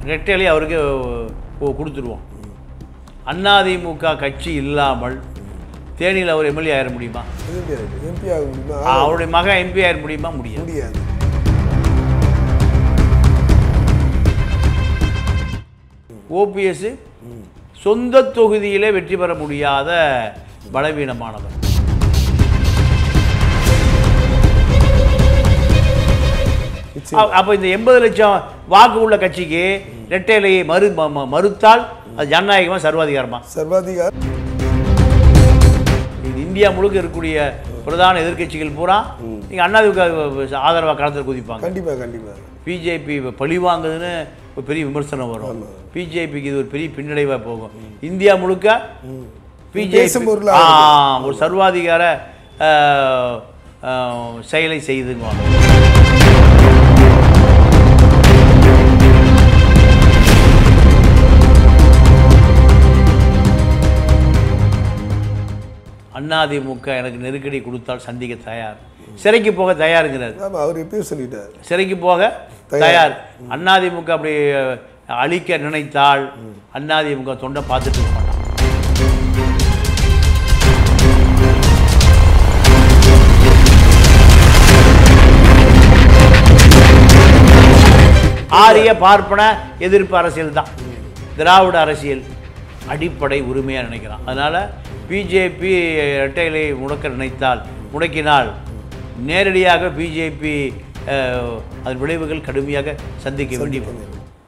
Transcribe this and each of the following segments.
ரெட்டையிலே அவருக்கு ஒ- கொடுத்துருவோம் அதிமுக கட்சி இல்லாமல் தேனியில் அவர் எம்எல்ஏ ஆயிட முடியுமா அது எப்படி ஆகிடும் எம்பி ஆக முடியுமா அவருடைய மகன் எம்பி ஆயிட முடியுமா முடியாது முடியாது ஓபிஎஸ் சொந்த தொகுதியிலே வெற்றி பெற முடியாத பலவீனமானவர் நிச்சயம் அ- அப்போ இந்த எண்பது லட்சம் வாக்கு உள்ள கட்சிக்கு ரெட்டையிலையை மறு ம- ம- மறுத்தால் அது ஜனநாயகமா சர்வாதிகாரமா சர்வாதிகார் இது இந்தியா முழுக்க இருக்கக்கூடிய பிரதான எதிர்க்கட்சிகள் பூரா நீங்கள் அண்ணாதிமுக ஆதரவாக களத்தில் குதிப்பாங்க கண்டிப்பா கண்டிப்பா பிஜேபி பழி வாங்குதுன்னு ஒரு பெரிய விமர்சனம் வரும் பிஜேபிக்கு இது ஒரு பெரிய பின்னடைவாக போகும் இந்தியா முழுக்க பிஜேபி தேசம் பொருளாக ஒரு சர்வாதிகார ஆ, ஆ, செயலை செய்துங்குவாங்க அதிமுக எனக்கு நெருக்கடி கொடுத்தால் சந்திக்க தயார் சிறைக்கு போக தயாருங்கிறார் ஆமா அவர் எப்பயும் சொல்லிட்டார் சிறைக்கு போக தயார் அதிமுக அப்படி அஹ், அழிக்க நினைத்தால் அதிமுக தொண்டை பார்த்துட்டு இருக்க மாட்டான் ஆரிய பார்ப்பன எதிர்ப்பு அரசியல் தான் திராவிட அரசியல் அடிப்படை உரிமையாக நினைக்கிறான் அதனால் பிஜேபி இரட்டைகளை முடக்க நினைத்தால் முடக்கினால் நேரடியாக பிஜேபி அதன் விளைவுகள் கடுமையாக சந்திக்க வேண்டி வரும்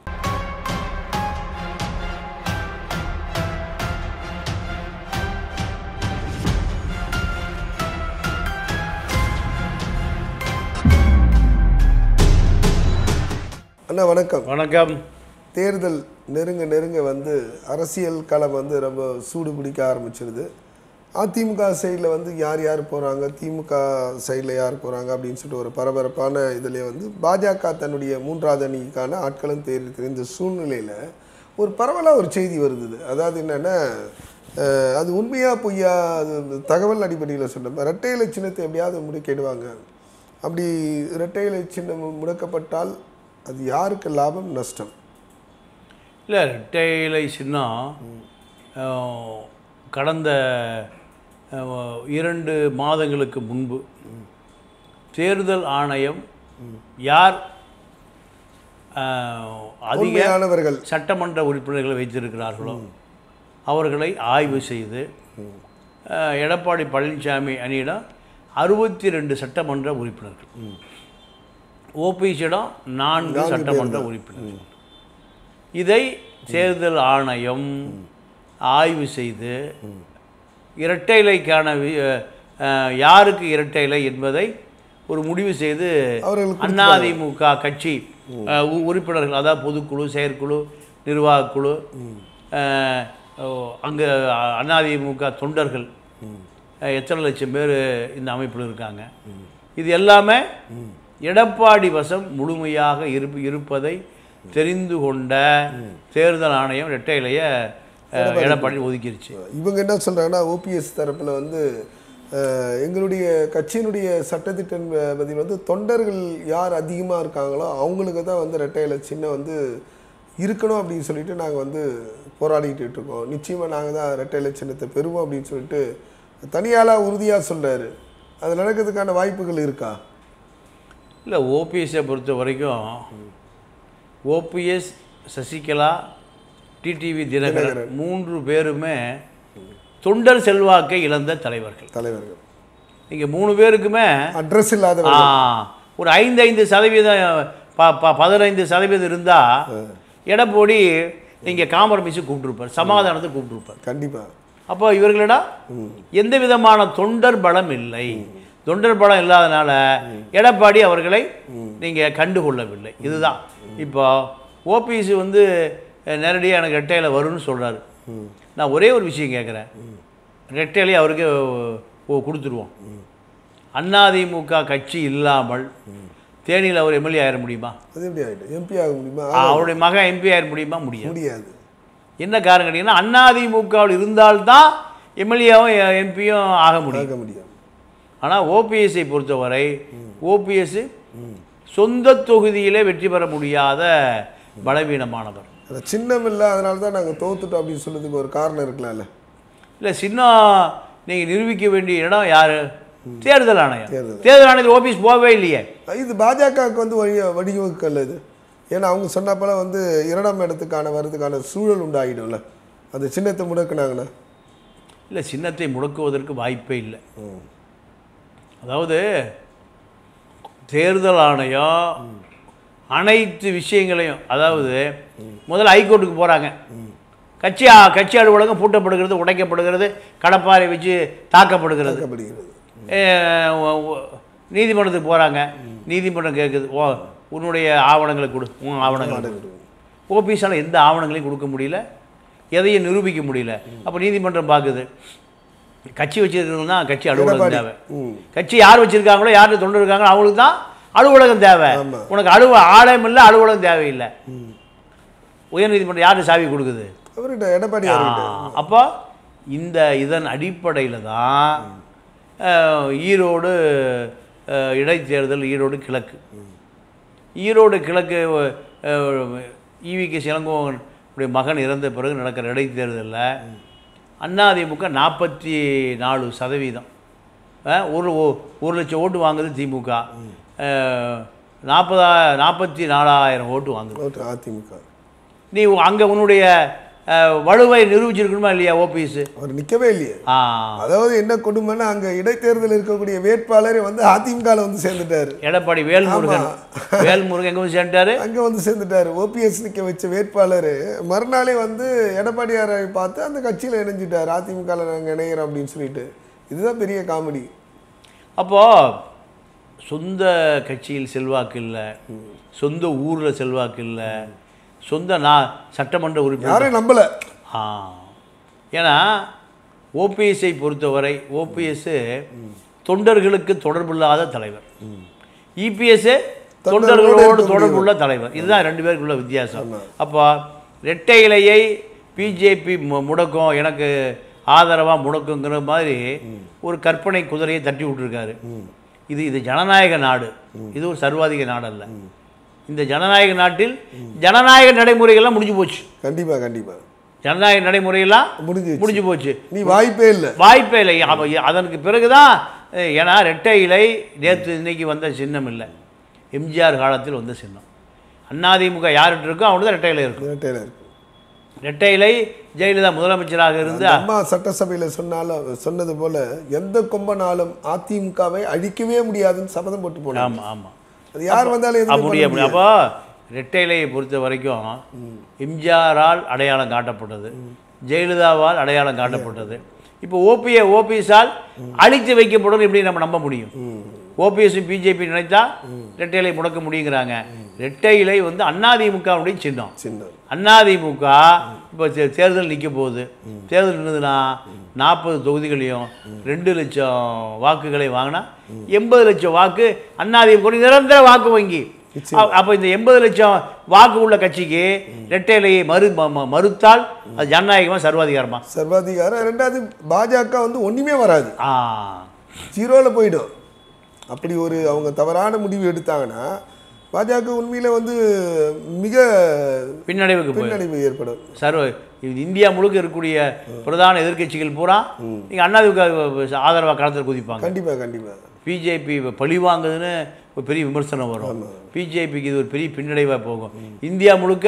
அண்ணா வணக்கம் வணக்கம் தேர்தல் நெருங்க நெருங்க வந்து அரசியல் களம் வந்து ரொம்ப சூடு பிடிக்க ஆரம்பிச்சிருது அதிமுக சைடில் வந்து யார் யார் போகிறாங்க திமுக சைடில் யார் போகிறாங்க அப்படின்னு சொல்லிட்டு ஒரு பரபரப்பான இதில் வந்து பாஜக தன்னுடைய மூன்றாவது அணிக்கான ஆட்களும் தேர்ந்தெடுக்கிற இந்த சூழ்நிலையில் ஒரு பரவலாக ஒரு செய்தி வருது அதாவது என்னென்னா அது உண்மையா பொய்யா அது இந்த தகவல் அடிப்படையில் சொல்ல இரட்டை இலை சின்னத்தை எப்படியாவது முடுக்கிடுவாங்க அப்படி இரட்டை இலை சின்னம் முடக்கப்பட்டால் அது யாருக்கு லாபம் நஷ்டம் இல்லை ரெட்டைலை சின்னம் அஹ், கடந்த அஹ், இரண்டு மாதங்களுக்கு முன்பு தேர்தல் ஆணையம் யார் அஹ், அதிக உண்மையானவர்கள் சட்டமன்ற உறுப்பினர்களை வைத்திருக்கிறார்களோ அவர்களை ஆய்வு செய்து அஹ், எடப்பாடி பழனிசாமி அணியிடம் அறுபத்தி ரெண்டு சட்டமன்ற உறுப்பினர்கள் ஓபிசியிடம் நான்கு சட்டமன்ற உறுப்பினர்கள் இதை தேர்தல் ஆணையம் ஆய்வு செய்து இரட்டை இலைக்கான வி- அஹ், யாருக்கு இரட்டை இலை என்பதை ஒரு முடிவு செய்து அவர்களுக்கு அதிமுக கட்சி அஹ், உ- உறுப்பினர்கள் அதாவது பொதுக்குழு செயற்குழு நிர்வாகக்குழு அஹ், ஓ, அங்கே அதிமுக தொண்டர்கள் அஹ், எத்தனை லட்சம் பேர் இந்த அமைப்பில் இருக்காங்க இது எல்லாமே எடப்பாடி வசம் முழுமையாக இருப்பு இருப்பதை தெரிந்து கொண்ட தேர்தல் ஆணையம் இரட்டை இலையை அஹ், எடப்பாடி ஒதுக்கிருச்சு இவங்க என்ன சொல்றாங்கன்னா ஓபிஎஸ் தரப்புல வந்து அஹ், எங்களுடைய கட்சியினுடைய சட்டத்திட்டம் பதில் வந்து தொண்டர்கள் யார் அதிகமாக இருக்காங்களோ அவங்களுக்கு தான் வந்து ரெட்டை இலை சின்னம் வந்து இருக்கணும் அப்படின்னு சொல்லிட்டு நாங்கள் வந்து போராடிட்டு இருக்கோம் நிச்சயமாக நாங்கள் தான் ரெட்டை இலை சின்னத்தை பெறுவோம் அப்படின்னு சொல்லிட்டு தனியாளாக உறுதியாக சொல்றாரு அது நடக்கிறதுக்கான வாய்ப்புகள் இருக்கா இல்லை ஓபிஎஸ்ஸை பொறுத்த வரைக்கும் ஓபிஎஸ் சசிகலா டிடிவி தினகரன் மூன்று பேருமே தொண்டர் செல்வாக்கை இழந்த தலைவர்கள் தலைவர்கள் இங்கே மூணு பேருக்குமே அட்ரஸ் ஆ, இல்லாதவர்கள் ஒரு ஐந்து ஐந்து சதவீதம் ப ப பதினைந்து சதவீதம் இருந்தால் எடப்பாடி இங்கே காம்ப்ரமைஸு கூப்பிட்டுருப்பார் சமாதானத்துக்கு கூப்பிட்டுருப்பார் கண்டிப்பா அப்போ இவர்களிடம் எந்த விதமான தொண்டர் பலம் இல்லை தொண்டர் பலம் இல்லாதனால எடப்பாடி அவர்களை நீங்கள் கண்டுகொள்ளவில்லை இதுதான் இப்போ ஓபிஎஸ் வந்து நேரடியாக எனக்கு ரெட்டையில் வரும்னு சொல்கிறாரு நான் ஒரே ஒரு விஷயம் கேட்குறேன் ரெட்டையிலே அவருக்கு ஒ- கொடுத்துருவோம் அதிமுக கட்சி இல்லாமல் தேனியில் அவர் எம்எல்ஏ ஆயிட முடியுமா அது எப்படி ஆகிடும் எம்பி ஆக முடியுமா அவருடைய மகன் எம்பி ஆயிட முடியுமா முடியாது முடியாது என்ன காரணம் கேட்டிங்கன்னா அதிமுகவில் இருந்தால்தான் எம்எல்ஏவும் எம்பியும் ஆக முடியும் ஆக முடியும் ஆனால் ஓபிஎஸ்ஸை பொறுத்தவரை ஓபிஎஸ் சொந்த தொகுதியிலே வெற்றி பெற முடியாத பலவீனமானவர் அந்த சின்னம் இல்லை அதனால தான் நாங்கள் தோத்துட்டோம் அப்படின்னு சொல்றதுக்கு ஒரு காரணம் இருக்கலாம்ல இல்லை சின்ன நீங்கள் நிரூபிக்க வேண்டிய இடம் யார் தேர்தல் ஆணையம் தேர்தல். தேர்தல் ஆணையத்தில் ஆஃபீஸ் போகவே இல்லையே இது பாஜகவுக்கு வந்து வழி வடிவகுக்கல் இது ஏன்னா அவங்க சொன்னப்பல வந்து இரண்டாம் இடத்துக்கான வர்றதுக்கான சூழல் உண்டாகிடும்ல அந்த சின்னத்தை முடக்குனாங்கன்னா இல்லை சின்னத்தை முடக்குவதற்கு வாய்ப்பே இல்லை அதாவது தேர்தல் ஆணையம் அனைத்து விஷயங்களையும் அதாவது முதல்ல ஹைகோர்ட்டுக்கு போகிறாங்க கட்சி கட்சி அலுவலகம் பூட்டப்படுகிறது உடைக்கப்படுகிறது கடப்பாரை வச்சு தாக்கப்படுகிறது தாக்கப்படுகிறது அஹ் ஒ- ஒ- நீதிமன்றத்துக்கு போகிறாங்க நீதிமன்றம் கேட்குது ஓ உன்னுடைய ஆவணங்களை கொடு உன் ஆவணங்களை கொடு ஓபிஎஸ்ஸால் எந்த ஆவணங்களையும் கொடுக்க முடியல எதையும் நிரூபிக்க முடியல அப்போ நீதிமன்றம் பார்க்குது கட்சி வச்சிருக்கிறவங்க தான் கட்சி அலுவலகம் எடப்பாடி. தேவை ம். கட்சி யார் வச்சிருக்காங்களோ யார் தொண்டு இருக்காங்களோ அவங்களுக்கு தான் அலுவலகம் தேவை ஆமா. உனக்கு அலுவ ஆலயம் இல்லை அலுவலகம் தேவையில்லை உயர்நீதிமன்றம் யார் சாவி கொடுக்குது அவர்கிட்ட எடப்பாடி அவர்கிட்ட அப்போ இந்த இதன் அடிப்படையில் தான் அஹ், ஈரோடு அஹ், இடைத்தேர்தல் ஈரோடு கிழக்கு ஈரோடு கிழக்கு ஈவிகே சிலங்கோவன் உடைய மகன் இறந்த பிறகு நடக்கிற இடைத்தேர்தலில் அதிமுக நாற்பத்தி நாலு சதவீதம் அஹ், ஒரு ஒ- ஒரு லட்சம் ஓட்டு வாங்குது திமுக நாற்பதா நாற்பத்தி நாலாயிரம் ஓட்டு வாங்குது ஓட்டு அதிமுக நீ அங்கே உன்னுடைய அஹ், வலுவை நிரூபிச்சிருக்கணுமா இல்லையா ஓபிஎஸ் அவர் நிக்கவே இல்லையே ஆ அதாவது என்ன கொடுமைன்னா அங்க இடைத்தேர்தல் இருக்கக்கூடிய வேட்பாளர் வந்து அதிமுகல வந்து சேர்ந்துட்டாரு எடப்பாடி வேல்முருகன் வேல்முருகன் எங்கே வந்து சேர்ந்துட்டாரு அங்க வந்து சேர்ந்துட்டாரு ஓபிஎஸ் நிக்க வச்ச வேட்பாளர் மறுநாளே வந்து எடப்பாடியாரை பார்த்து அந்த கட்சியில இணைஞ்சிட்டாரு அதிமுகல நாங்க இணைகிறோம் அப்படின்னு சொல்லிட்டு இதுதான் பெரிய காமெடி அப்போது சொந்த கட்சியில் செல்வாக்கு இல்லை சொந்த ஊரில் செல்வாக்கு இல்லை சொந்த நான் சட்டமன்ற உறுப்பினர் யாரும் நம்பல ஆ ஏன்னா ஓபிஎஸ்ஐ பொறுத்தவரை ஓபிஎஸ் தொண்டர்களுக்கு தொடர்பில்லாத தலைவர் இபிஎஸ் தொண்டர்களோடு தொடர்புள்ள தலைவர் இதுதான் ரெண்டு பேருக்குள்ள வித்தியாசம் அப்போ ரெட்டை இலையை பிஜேபி முடக்கும் எனக்கு ஆதரவாக முடக்குங்கிற மாதிரி ஒரு கற்பனை குதிரையை தட்டி விட்டுருக்காரு இது இது ஜனநாயக நாடு இது ஒரு சர்வாதிக நாடு அல்ல இந்த ஜனநாயக நாட்டில் ஜனநாயக நடைமுறைகள்லாம் முடிஞ்சு போச்சு கண்டிப்பா கண்டிப்பா ஜனநாயக நடைமுறையெல்லாம் முடிஞ்சு முடிஞ்சு போச்சு நீ வாய்ப்பே இல்லை வாய்ப்பே இல்லை அப்ப அதற்கு பிறகுதான் அஹ், ஏன்னா ரெட்டை இலை நேற்று இன்னைக்கு வந்த சின்னம் இல்லை எம்ஜிஆர் காலத்தில் வந்த சின்னம் அதிமுக யார்கிட்ட இருக்கோ அவனுக்கு தான் ரெட்டை இலை இருக்கும் இரட்டையில இருக்கு ரெட்டை இலை ஜெயலலிதா முதலமைச்சராக இருந்து அந்த அம்மா சட்டசபையில சொன்னாலும் சொன்னது போல எந்த கொம்பனாலும் அதிமுகவை அழிக்கவே முடியாதுன்னு சபதம் போட்டு போனாங்க ஆமாம் ஆமாம் அது யார் வந்தாலும் எதுவுமே பண்ண முடிய முடியாது. அப்போ ரெட்டை இலையை பொறுத்த வரைக்கும் எம்ஜிஆரால் அடையாளம் காட்டப்பட்டது ஜெயலலிதாவால் அடையாளம் காட்டப்பட்டது இப்போ ஓபிஏ ஓபிஎஸால் அழித்து வைக்கப்படும் எப்படி நம்ம நம்ப முடியும் ஓபிஎஸ் பிஜேபி நினைத்தா ரெட்டை இலை முடக்க முடியுங்கிறாங்க ரெட்டை இலை வந்து அதிமுகவுடைய சின்னம் சின்ன அதிமுக இப்போ தேர்தல் நிற்க போகுது தேர்தல் நின்றுதுன்னா நாற்பது தொகுதிகளையும் ரெண்டு லட்சம் வாக்குகளை வாங்கினா எண்பது லட்சம் வாக்கு அதிமுக ஒரு நிரந்தர வாக்கு வங்கி அ- அப்போ இந்த எண்பது லட்சம் வாக்கு உள்ள கட்சிக்கு ரெட்டை இலையை மறு ம- ம- மறுத்தால் அது ஜனநாயகமா சர்வாதிகாரமா சர்வாதிகாரம் ரெண்டாவது பாஜக வந்து ஒண்ணுமே வராது ஆ ஜீரோவில் போயிடும் அப்படி ஒரு அவங்க தவறான முடிவு எடுத்தாங்கன்னா பாஜக உண்மையில வந்து மிக பின்னடைவுக்கு போய் பின்னடைவு ஏற்படும் சர்வ இது இந்தியா முழுக்க இருக்கக்கூடிய பிரதான எதிர்க்கட்சிகள் பூரா நீங்கள் அண்ணாதிமுக ஆதரவாக களத்தில் குதிப்பாங்க கண்டிப்பா கண்டிப்பா பிஜேபி பழி வாங்குதுன்னு ஒரு பெரிய விமர்சனம் வரும் பிஜேபிக்கு இது ஒரு பெரிய பின்னடைவாக போகும் இந்தியா முழுக்க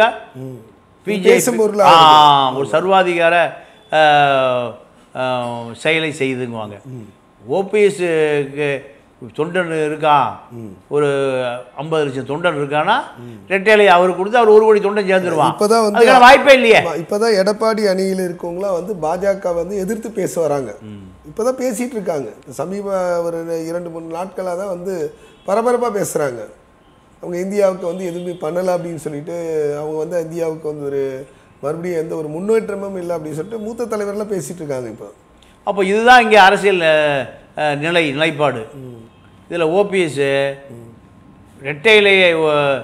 பிஜேபி பேசும் பொருளா ஒரு சர்வாதிகார ஆஹ், ஆஹ், செயலை செய்துங்குவாங்க ஓபிஎஸ்க்கு தொண்டன் இருக்கான் ஒரு ஐம்பது லட்சம் தொண்டன் இருக்கான்னா ரெட்டையிலை அவர் கொடுத்து அவர் ஒரு கோடி தொண்டன் சேர்ந்துருவான் இப்பதான் வந்து அதுக்கான வாய்ப்பே இல்லையே ஆமா, இப்பதான் எடப்பாடி அணியில் இருக்கவங்களாம் வந்து பாஜக வந்து எதிர்த்து பேச வராங்க இப்பதான் பேசிட்டு இருக்காங்க சமீப ஒரு இரண்டு மூணு நாட்களாக தான் வந்து பரபரப்பா பேசுறாங்க அவங்க இந்தியாவுக்கு வந்து எதுவுமே பண்ணலை அப்படின்னு சொல்லிட்டு அவங்க வந்து இந்தியாவுக்கு வந்து ஒரு மறுபடியும் எந்த ஒரு முன்னேற்றமும் இல்லை அப்படின்னு சொல்லிட்டு மூத்த தலைவர்லாம் பேசிட்டு இருக்காங்க இப்போ அப்போ இதுதான் இங்கே அரசியல் அஹ், அஹ், நிலை நிலைப்பாடு இதில் ஓபிஎஸ் ரெட்டையிலேயே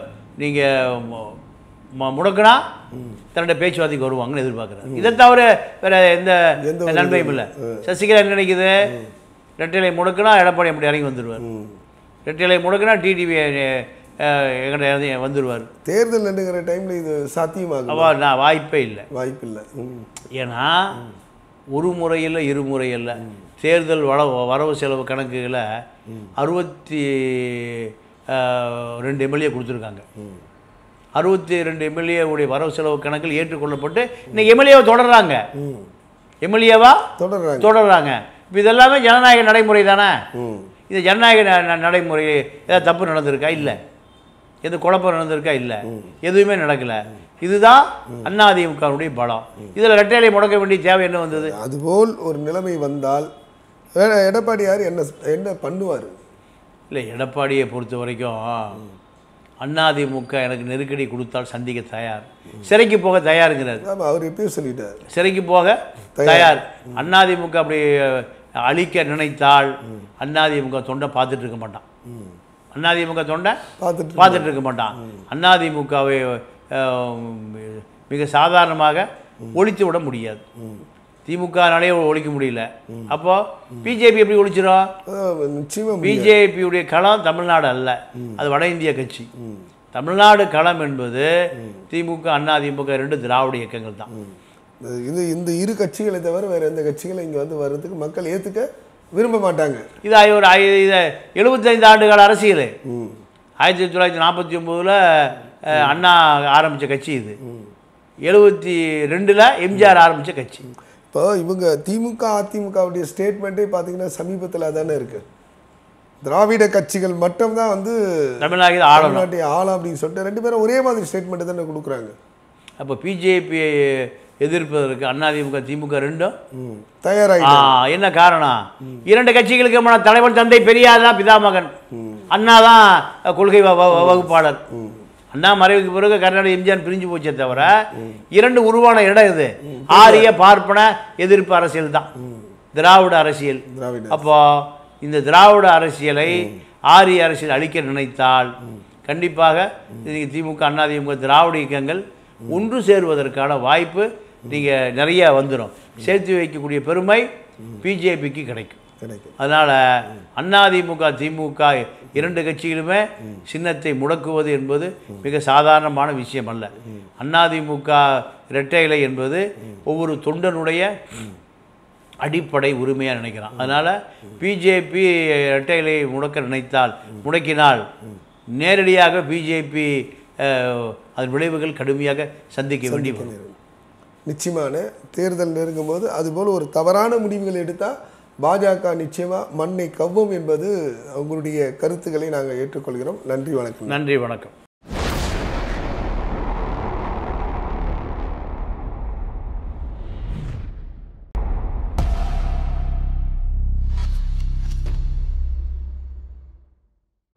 நீங்கள் முடக்குனா தன்னுடைய பேச்சுவார்த்தைக்கு வருவாங்கன்னு எதிர்பார்க்குறேன் இதை தவிர வேற எந்த எந்த ஒரு நன்மையும் இல்லை சசிகலா என்ன நினைக்குது ரெட்டையிலை முடக்குனா எடப்பாடி அப்படி இறங்கி வந்துடுவார் ரெட்டையிலை முடக்குனா டிடிவி எங்கிட்ட வந்துடுவார் தேர்தல் நடுங்கிற டைம்ல இது சாத்தியமாகும் அவா நான் வாய்ப்பே இல்லை வாய்ப்பில்லை ம். ஏன்னா ஒரு முறையில் இரு முறையில் தேர்தல் வள வரவு செலவு கணக்குகளை அறுபத்தி அஹ், ரெண்டு எம்எல்ஏ கொடுத்துருக்காங்க அறுபத்தி ரெண்டு எம்எல்ஏ உடைய வரவு செலவு கணக்கில் ஏற்றுக்கொள்ளப்பட்டு இன்னைக்கு எம்எல்ஏவை தொடர்றாங்க ம். எம்எல்ஏவா தொடர்றாங்க தொடர்றாங்க இப்போ இதெல்லாமே ஜனநாயக நடைமுறை தானே ம். இது ஜனநாயக ந- ந- நடைமுறை ஏதாவது தப்பு நடந்திருக்கா இல்லை எது குழப்பம் நடந்திருக்கா இல்லை எதுவுமே நடக்கல இதுதான் அதிமுகவுடைய பலம் இதில் ரெட்டையிலை முடக்க வேண்டிய தேவை என்ன வந்தது அதுபோல் ஒரு நிலைமை வந்தால் எ- எடப்பாடியார் என்ன என்ன பண்ணுவார் இல்லை எடப்பாடியை பொறுத்த வரைக்கும் அதிமுக எனக்கு நெருக்கடி கொடுத்தால் சந்திக்க தயார் சிறைக்கு போக தயாருங்கிறார் ஆமாம் அவர் எப்பயும் சொல்லிட்டார் சிறைக்கு போக தயார் அதிமுக அப்படி அழிக்க நினைத்தால் அதிமுக தொண்டை பார்த்துட்டு இருக்க மாட்டான் அதிமுக தொண்டை பார்த்துட்டு பார்த்துட்டு இருக்க மாட்டான் அதிமுகவை மிக சாதாரணமாக ஒழித்து விட முடியாது திமுகனாலே ஒழிக்க முடியல அப்போ பிஜேபி எப்படி ஒழிச்சிடும் அஹ், நிச்சயமா முடியாது. பிஜேபியுடைய களம் தமிழ்நாடு அல்ல அது வட இந்திய கட்சி தமிழ்நாடு களம் என்பது திமுக அண்ணா திமுக ரெண்டு திராவிட இயக்கங்கள் தான் இது இந்த இரு கட்சிகளை தவிர வேற எந்த கட்சிகளும் இங்க வந்து வர்றதுக்கு மக்கள் ஏத்துக்க விரும்ப மாட்டாங்க இது ஆயி- ஒரு ஐ- இது எழுபத்தைந்து ஆண்டுகால அரசியல் ம். ஆயிரத்தி தொள்ளாயிரத்தி நாற்பத்தி ஒம்போதில் அண்ணா ஆரம்பித்த கட்சி இது எழுபத்தி ரெண்டில் எம்ஜிஆர் ஆரம்பித்த கட்சி இப்போ இவங்க திமுக அதிமுகவுடைய ஸ்டேட்மெண்ட்டே பார்த்தீங்கன்னா சமீபத்தில் தானே இருக்கு திராவிட கட்சிகள் மட்டும்தான் வந்து தமிழ்நாட்டில் ஆளணும் தமிழ்நாட்டை ஆளம் அப்படின்னு சொல்லிட்டு ரெண்டு பேரும் ஒரே மாதிரி ஸ்டேட்மெண்ட் தானே கொடுக்குறாங்க அப்போ பிஜேபியை எதிர்ப்பதற்கு அதிமுக திமுக ரெண்டும் ம். தயாராகி ஆ, என்ன காரணம் இரண்டு கட்சிகளுக்கு தலைவர் தந்தை பெரியார் தான் பிதாமகன் அண்ணா தான் கொள்கை வ- வ- வகுப்பாளர் அண்ணா மறைவுக்கு பிறகு கர்நாடக எம்ஜிஆர் பிரிஞ்சு போச்சே தவிர இரண்டு உருவான இடம் இது ஆரிய பார்ப்பன எதிர்ப்பு அரசியல் தான் திராவிட அரசியல் திராவிட அப்போ இந்த திராவிட அரசியலை ஆரிய அரசியல் அழிக்க நினைத்தால் கண்டிப்பாக இன்னைக்கு திமுக அண்ணா திமுக திராவிட இயக்கங்கள் ஒன்று சேருவதற்கான வாய்ப்பு நீங்கள் நிறைய வந்துடும் சேர்த்து வைக்கக்கூடிய பெருமை பிஜேபிக்கு கிடைக்கும் கிடைக்கும் அதனால் அதிமுக திமுக இரண்டு கட்சிகளுமே சின்னத்தை முடக்குவது என்பது மிக சாதாரணமான விஷயம் அல்ல அதிமுக இரட்டை இலை என்பது ஒவ்வொரு தொண்டனுடைய அடிப்படை உரிமையாக நினைக்கிறான் அதனால் பிஜேபி இரட்டை இலையை முடக்க நினைத்தால் முடக்கினால் நேரடியாக பிஜேபி அதன் விளைவுகள் கடுமையாக சந்திக்க வேண்டி வரும் நிச்சயமான தேர்தல் நெருங்கும் போது அதுபோல் ஒரு தவறான முடிவுகள் எடுத்தால் பாஜக நிச்சயமா மண்ணை கவ்வும் என்பது உங்களுடைய கருத்துக்களை நாங்கள் ஏற்றுக்கொள்கிறோம் நன்றி வணக்கம் நன்றி வணக்கம்